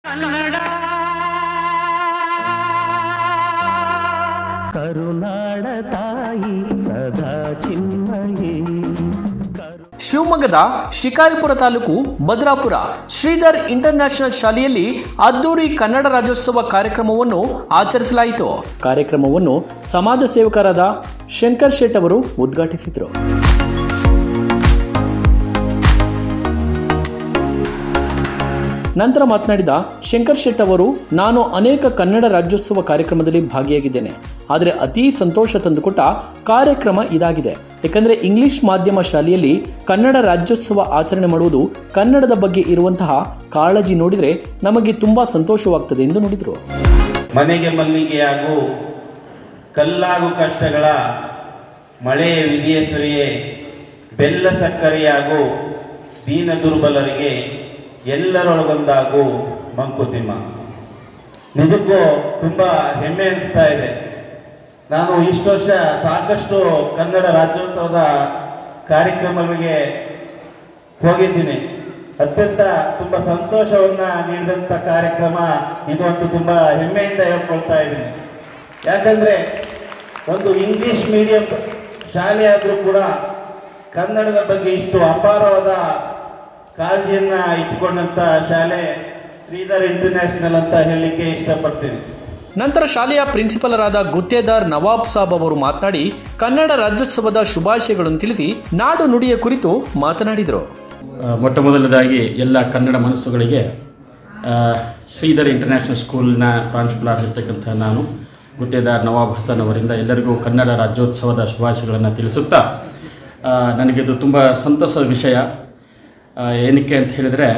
ಕರುನಾಡ ತಾಯಿ ಸದಾ ಚಿನ್ಮಯೇ ಶಿವಮೊಗ್ಗದ ಶಿಕಾರಿಪುರ ತಾಲೂಕು ಭದ್ರಾಪುರ ಶ್ರೀಧರ್ ಇಂಟರ್ನ್ಯಾಷನಲ್ ಶಾಲೆಯಲ್ಲಿ ಅದ್ದೂರಿ ಕನ್ನಡ ರಾಜ್ಯೋತ್ಸವ ಕಾರ್ಯಕ್ರಮವನ್ನು ಆಚರಿಸಲಾಯಿತು ಕಾರ್ಯಕ್ರಮವನ್ನು ಸಮಾಜ ಸೇವಕರಾದ ಶಂಕರ್ ಶೆಟ್ ಅವರು ಉದ್ಘಾಟಿಸಿದರು ನಂತರ ಮಾತನಾಡಿದ ಶಂಕರ್ ಶೆಟ್ ಅವರು ನಾನು ಅನೇಕ ಕನ್ನಡ ರಾಜ್ಯೋತ್ಸವ ಕಾರ್ಯಕ್ರಮದಲ್ಲಿ ಭಾಗಿಯಾಗಿದ್ದೇನೆ ಆದರೆ ಅತೀ ಸಂತೋಷ ತಂದುಕೊಟ್ಟ ಕಾರ್ಯಕ್ರಮ ಇದಾಗಿದೆ ಯಾಕಂದರೆ ಇಂಗ್ಲಿಷ್ ಮಾಧ್ಯಮ ಶಾಲೆಯಲ್ಲಿ ಕನ್ನಡ ರಾಜ್ಯೋತ್ಸವ ಆಚರಣೆ ಮಾಡುವುದು ಕನ್ನಡದ ಬಗ್ಗೆ ಇರುವಂತಹ ಕಾಳಜಿ ನೋಡಿದರೆ ನಮಗೆ ತುಂಬ ಸಂತೋಷವಾಗ್ತದೆ ಎಂದು ನುಡಿದರು ಮನೆಗೆ ಮಲ್ಲಿಗೆಯಾಗು ಕಲ್ಲಾಗು ಕಷ್ಟಗಳ ಮಳೆಯ ವಿಧಿಯ ಸುರಿಯೇ ಬೆಲ್ಲ ಸಕ್ಕರೆಯಾಗು ದೀನ ದುರ್ಬಲರಿಗೆ ಎಲ್ಲರೊಳಗೊಂದಾಗು ಮಂಕುತಿಮ್ಮ ನಿಜಕ್ಕೂ ತುಂಬ ಹೆಮ್ಮೆ ಅನಿಸ್ತಾ ಇದೆ ನಾನು ಇಷ್ಟು ವರ್ಷ ಸಾಕಷ್ಟು ಕನ್ನಡ ರಾಜ್ಯೋತ್ಸವದ ಕಾರ್ಯಕ್ರಮಗಳಿಗೆ ಹೋಗಿದ್ದೀನಿ ಅತ್ಯಂತ ತುಂಬ ಸಂತೋಷವನ್ನ ನೀಡಿದಂಥ ಕಾರ್ಯಕ್ರಮ ಇದು ಅಂತೂ ತುಂಬ ಹೆಮ್ಮೆಯಿಂದ ಹೇಳ್ಕೊಳ್ತಾ ಇದ್ದೀನಿ ಯಾಕಂದರೆ ಒಂದು ಇಂಗ್ಲಿಷ್ ಮೀಡಿಯಂ ಶಾಲೆ ಆದರೂ ಕೂಡ ಕನ್ನಡದ ಬಗ್ಗೆ ಇಷ್ಟು ಅಪಾರವಾದ ಕಾಳಜಿಯನ್ನು ಇಟ್ಟುಕೊಂಡಂಥ ಶಾಲೆ ಶ್ರೀಧರ್ ಇಂಟರ್ನ್ಯಾಷನಲ್ ಅಂತ ಹೇಳಲಿಕ್ಕೆ ಇಷ್ಟಪಡ್ತೀನಿ ನಂತರ ಶಾಲೆಯ ಪ್ರಿನ್ಸಿಪಲರಾದ ಗುತ್ತೇದಾರ್ ನವಾಬ್ ಸಾಬ್ ಅವರು ಮಾತನಾಡಿ ಕನ್ನಡ ರಾಜ್ಯೋತ್ಸವದ ಶುಭಾಶಯಗಳನ್ನು ತಿಳಿಸಿ ನಾಡು ನುಡಿಯ ಕುರಿತು ಮಾತನಾಡಿದರು ಆ, ಮೊಟ್ಟ ಮೊದಲದಾಗಿ ಎಲ್ಲ ಕನ್ನಡ ಮನಸ್ಸುಗಳಿಗೆ ಆ, ಶ್ರೀಧರ್ ಇಂಟರ್ನ್ಯಾಷನಲ್ ಸ್ಕೂಲ್ನ ಪ್ರಾಂಶುಪಾಲರಾಗಿರ್ತಕ್ಕಂಥ ನಾನು ಗುತ್ತೇದಾರ್ ನವಾಬ್ ಹಸನ್ ಅವರಿಂದ ಎಲ್ಲರಿಗೂ ಕನ್ನಡ ರಾಜ್ಯೋತ್ಸವದ ಶುಭಾಶಯಗಳನ್ನು ತಿಳಿಸುತ್ತಾ ಆ, ನನಗಿದು ತುಂಬ ಸಂತಸದ ವಿಷಯ ಆ, ಏನಕ್ಕೆ ಅಂತ ಹೇಳಿದರೆ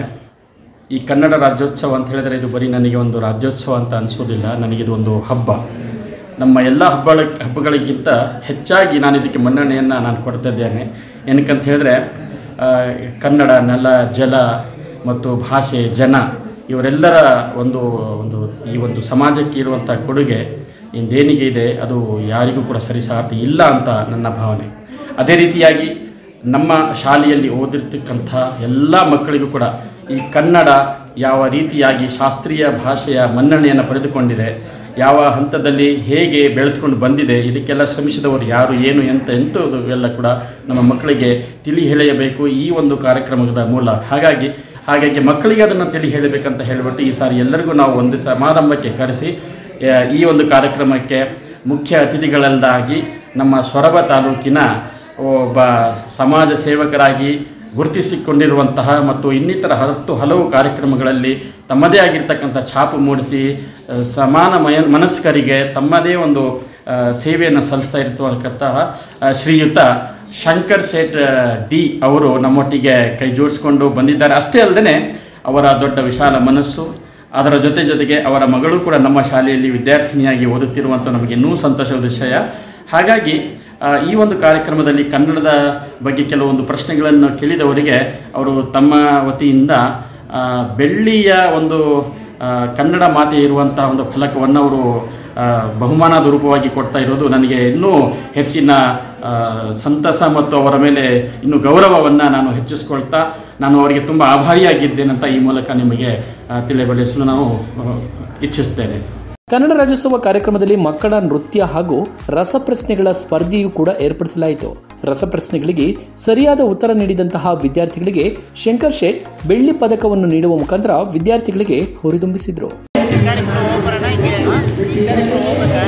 ಈ ಕನ್ನಡ ರಾಜ್ಯೋತ್ಸವ ಅಂತ ಹೇಳಿದರೆ ಇದು ಬರೀ ನನಗೆ ಒಂದು ರಾಜ್ಯೋತ್ಸವ ಅಂತ ಅನಿಸೋದಿಲ್ಲ ನನಗಿದು ಒಂದು ಹಬ್ಬ ನಮ್ಮ ಎಲ್ಲ ಹಬ್ಬಗಳ ಹಬ್ಬಗಳಿಗಿಂತ ಹೆಚ್ಚಾಗಿ ನಾನು ಇದಕ್ಕೆ ಮನ್ನಣೆಯನ್ನು ನಾನು ಕೊಡ್ತಾ ಇದ್ದೇನೆ ಏನಕ್ಕಂತ ಹೇಳಿದ್ರೆ ಆ, ಕನ್ನಡ ನೆಲ ಜಲ ಮತ್ತು ಭಾಷೆ ಜನ ಇವರೆಲ್ಲರ ಒಂದು ಒಂದು ಈ ಒಂದು ಸಮಾಜಕ್ಕೆ ಇರುವಂಥ ಕೊಡುಗೆ ಇಂದೇನಿಗೆ ಇದೆ ಅದು ಯಾರಿಗೂ ಕೂಡ ಸರಿಸಾಟಿ ಇಲ್ಲ ಅಂತ ನನ್ನ ಭಾವನೆ ಅದೇ ರೀತಿಯಾಗಿ ನಮ್ಮ ಶಾಲೆಯಲ್ಲಿ ಓದಿರ್ತಕ್ಕಂಥ ಎಲ್ಲ ಮಕ್ಕಳಿಗೂ ಕೂಡ ಈ ಕನ್ನಡ ಯಾವ ರೀತಿಯಾಗಿ ಶಾಸ್ತ್ರೀಯ ಭಾಷೆಯ ಮನ್ನಣೆಯನ್ನು ಪಡೆದುಕೊಂಡಿದೆ ಯಾವ ಹಂತದಲ್ಲಿ ಹೇಗೆ ಬೆಳೆದುಕೊಂಡು ಬಂದಿದೆ ಇದಕ್ಕೆಲ್ಲ ಶ್ರಮಿಸಿದವರು ಯಾರು ಏನು ಎಂತ ಎಂಥದ್ದು ಎಲ್ಲ ಕೂಡ ನಮ್ಮ ಮಕ್ಕಳಿಗೆ ತಿಳಿ ಹೇಳಬೇಕು ಈ ಒಂದು ಕಾರ್ಯಕ್ರಮದ ಮೂಲ ಹಾಗಾಗಿ ಹಾಗಾಗಿ ಮಕ್ಕಳಿಗೆ ಅದನ್ನು ತಿಳಿ ಹೇಳಬೇಕಂತ ಹೇಳಿಬಿಟ್ಟು ಈ ಸಾರಿ ಎಲ್ಲರಿಗೂ ನಾವು ಒಂದು ಸಮಾರಂಭಕ್ಕೆ ಕರೆಸಿ ಆ, ಈ ಒಂದು ಕಾರ್ಯಕ್ರಮಕ್ಕೆ ಮುಖ್ಯ ಅತಿಥಿಗಳಲ್ಲಾಗಿ ನಮ್ಮ ಸೊರಬ ತಾಲೂಕಿನ ಒಬ್ಬ ಸಮಾಜ ಸೇವಕರಾಗಿ ಗುರುತಿಸಿಕೊಂಡಿರುವಂತಹ ಮತ್ತು ಇನ್ನಿತರ ಹತ್ತು ಹಲವು ಕಾರ್ಯಕ್ರಮಗಳಲ್ಲಿ ತಮ್ಮದೇ ಆಗಿರ್ತಕ್ಕಂಥ ಛಾಪು ಮೂಡಿಸಿ ಆ, ಸಮಾನ ಮಯ ಮನಸ್ಕರಿಗೆ ತಮ್ಮದೇ ಒಂದು ಆ, ಸೇವೆಯನ್ನು ಸಲ್ಲಿಸ್ತಾ ಇರ್ತಕ್ಕಂತಹ ಆ, ಶ್ರೀಯುತ ಶಂಕರ್ ಸೇಠ್ ಡಿ ಅವರು ನಮ್ಮೊಟ್ಟಿಗೆ ಕೈ ಜೋಡಿಸ್ಕೊಂಡು ಬಂದಿದ್ದಾರೆ ಅಷ್ಟೇ ಅಲ್ಲದೆ ಅವರ ದೊಡ್ಡ ವಿಶಾಲ ಮನಸ್ಸು ಅದರ ಜೊತೆ ಜೊತೆಗೆ ಅವರ ಮಗಳು ಕೂಡ ನಮ್ಮ ಶಾಲೆಯಲ್ಲಿ ವಿದ್ಯಾರ್ಥಿನಿಯಾಗಿ ಓದುತ್ತಿರುವಂಥ ನಮಗೆ ಇನ್ನೂ ಸಂತೋಷದ ವಿಷಯ ಹಾಗಾಗಿ ಆ, ಈ ಒಂದು ಕಾರ್ಯಕ್ರಮದಲ್ಲಿ ಕನ್ನಡದ ಬಗ್ಗೆ ಕೆಲವೊಂದು ಪ್ರಶ್ನೆಗಳನ್ನು ಕೇಳಿದವರಿಗೆ ಅವರು ತಮ್ಮ ವತಿಯಿಂದ ಆ, ಬೆಳ್ಳಿಯ ಒಂದು ಆ, ಕನ್ನಡ ಮಾತೆ ಇರುವಂಥ ಒಂದು ಫಲಕವನ್ನು ಅವರು ಆ, ಬಹುಮಾನದ ರೂಪವಾಗಿ ಕೊಡ್ತಾ ಇರೋದು ನನಗೆ ಇನ್ನೂ ಹೆಚ್ಚಿನ ಆ, ಸಂತಸ ಮತ್ತು ಅವರ ಮೇಲೆ ಇನ್ನೂ ಗೌರವವನ್ನು ನಾನು ಹೆಚ್ಚಿಸ್ಕೊಳ್ತಾ ನಾನು ಅವರಿಗೆ ತುಂಬ ಆಭಾರಿಯಾಗಿದ್ದೇನಂತ ಈ ಮೂಲಕ ನಿಮಗೆ ಆ, ತಿಳಿಯಬಡಿಸಲು ನಾವು ಆ, ಇಚ್ಛಿಸ್ತೇನೆ ಕನ್ನಡ ರಾಜ್ಯೋತ್ಸವ ಕಾರ್ಯಕ್ರಮದಲ್ಲಿ ಮಕ್ಕಳ ನೃತ್ಯ ಹಾಗೂ ರಸಪ್ರಶ್ನೆಗಳ ಸ್ಪರ್ಧೆಯೂ ಕೂಡ ಏರ್ಪಡಿಸಲಾಯಿತು ರಸಪ್ರಶ್ನೆಗಳಿಗೆ ಸರಿಯಾದ ಉತ್ತರ ನೀಡಿದಂತಹ ವಿದ್ಯಾರ್ಥಿಗಳಿಗೆ ಶಂಕರ್ ಶೇಟ್ ಬೆಳ್ಳಿ ಪದಕವನ್ನು ನೀಡುವ ಮುಖಾಂತರ ವಿದ್ಯಾರ್ಥಿಗಳಿಗೆ ಹುರಿದುಂಬಿಸಿದರು ಶಿಕಾರಿಪುರ ಹೋಗ್ಬರೋಣ ಹಿಂಗೆ ಶಿಕಾರಿಪುರ ಹೋಗ್ಬೇಕಾ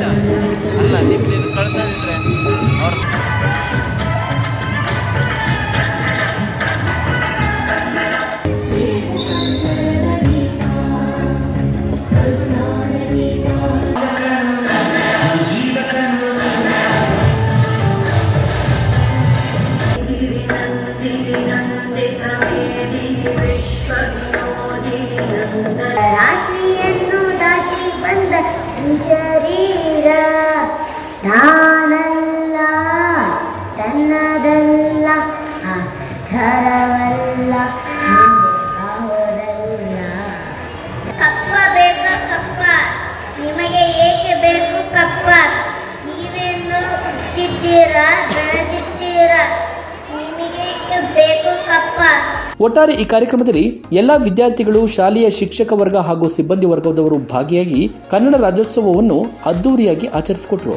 ಅಲ್ಲ ನಿಮ್ದು ಇದು ಕಳ್ಸೋದಿದ್ರೆ ಅವ್ರ ರಾಶಿಯನ್ನು ದಾಟಿ ಬಂದ ಈ ಶರೀರ ನಾನಲ್ಲ ತನ್ನದಲ್ಲ ಆಧಾರವಲ್ಲ ಯಾವುದಲ್ಲ ಕಪ್ಪ ಬೇಕ ಕಪ್ಪ ನಿಮಗೆ ಏಕೆ ಬೇಕು ಕಪ್ಪ ನೀವೇನು ಹುಟ್ಟಿದ್ದೀರಾ ಬೆಳೆದಿದ್ದೀರಾ ನಿಮಗೆ ಏಕೆ ಬೇಕು ಕಪ್ಪ ಒಟ್ಟಾರೆ ಈ ಕಾರ್ಯಕ್ರಮದಲ್ಲಿ ಎಲ್ಲ ವಿದ್ಯಾರ್ಥಿಗಳು ಶಾಲೆಯ ಶಿಕ್ಷಕ ವರ್ಗ ಹಾಗೂ ಸಿಬ್ಬಂದಿ ವರ್ಗದವರು ಭಾಗಿಯಾಗಿ ಕನ್ನಡ ರಾಜ್ಯೋತ್ಸವವನ್ನು ಅದ್ದೂರಿಯಾಗಿ ಆಚರಿಸಿಕೊಟ್ರು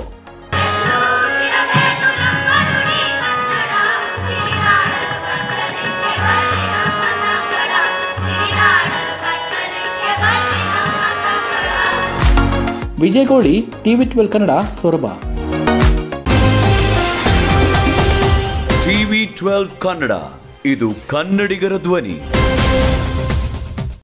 Vijay Gowli TV twelve Kannada Soraba TV twelve Kannada ಇದು ಕನ್ನಡಿಗರ ಧ್ವನಿ